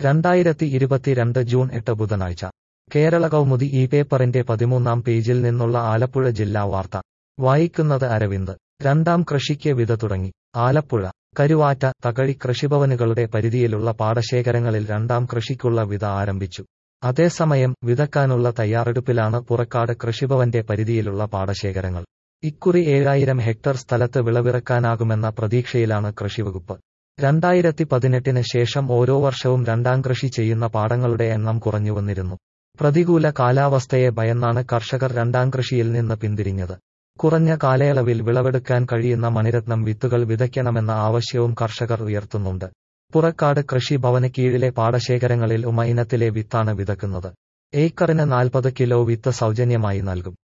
രണ്ടായിരത്തി ഇരുപത്തിരണ്ട് ജൂൺ എട്ട് ബുധനാഴ്ച കേരള കൗമുദി ഈ പേപ്പറിന്റെ പതിമൂന്നാം പേജിൽ നിന്നുള്ള ആലപ്പുഴ ജില്ലാ വാർത്ത വായിക്കുന്നത് അരവിന്ദ് രണ്ടാം കൃഷിക്ക് വിത തുടങ്ങി ആലപ്പുഴ കരുവാറ്റ തകഴി കൃഷിഭവനുകളുടെ പരിധിയിലുള്ള പാടശേഖരങ്ങളിൽ രണ്ടാം കൃഷിക്കുള്ള വിത ആരംഭിച്ചു അതേസമയം വിതക്കാനുള്ള തയ്യാറെടുപ്പിലാണ് പുറക്കാട് കൃഷിഭവന്റെ പരിധിയിലുള്ള പാടശേഖരങ്ങൾ ഇക്കുറി ഏഴായിരം ഹെക്ടർ സ്ഥലത്ത് വിളവിറക്കാനാകുമെന്ന പ്രതീക്ഷയിലാണ് കൃഷിവകുപ്പ് രണ്ടായിരത്തി പതിനെട്ടിന് ശേഷം ഓരോ വർഷവും രണ്ടാം കൃഷി ചെയ്യുന്ന പാടങ്ങളുടെ എണ്ണം കുറഞ്ഞു വന്നിരുന്നു പ്രതികൂല കാലാവസ്ഥയെ ഭയന്നാണ് കർഷകർ രണ്ടാം കൃഷിയിൽ നിന്ന് പിന്തിരിഞ്ഞത് കുറഞ്ഞ കാലയളവിൽ വിളവെടുക്കാൻ കഴിയുന്ന മണിരത്നം വിത്തുകൾ വിതയ്ക്കണമെന്ന ആവശ്യവും കർഷകർ ഉയർത്തുന്നുണ്ട് പുറക്കാട് കൃഷി ഭവന് കീഴിലെ പാടശേഖരങ്ങളിൽ ഉമ ഇനത്തിലെ വിത്താണ് വിതക്കുന്നത് ഏക്കറിന് നാൽപ്പത് കിലോ വിത്ത് സൗജന്യമായി നൽകും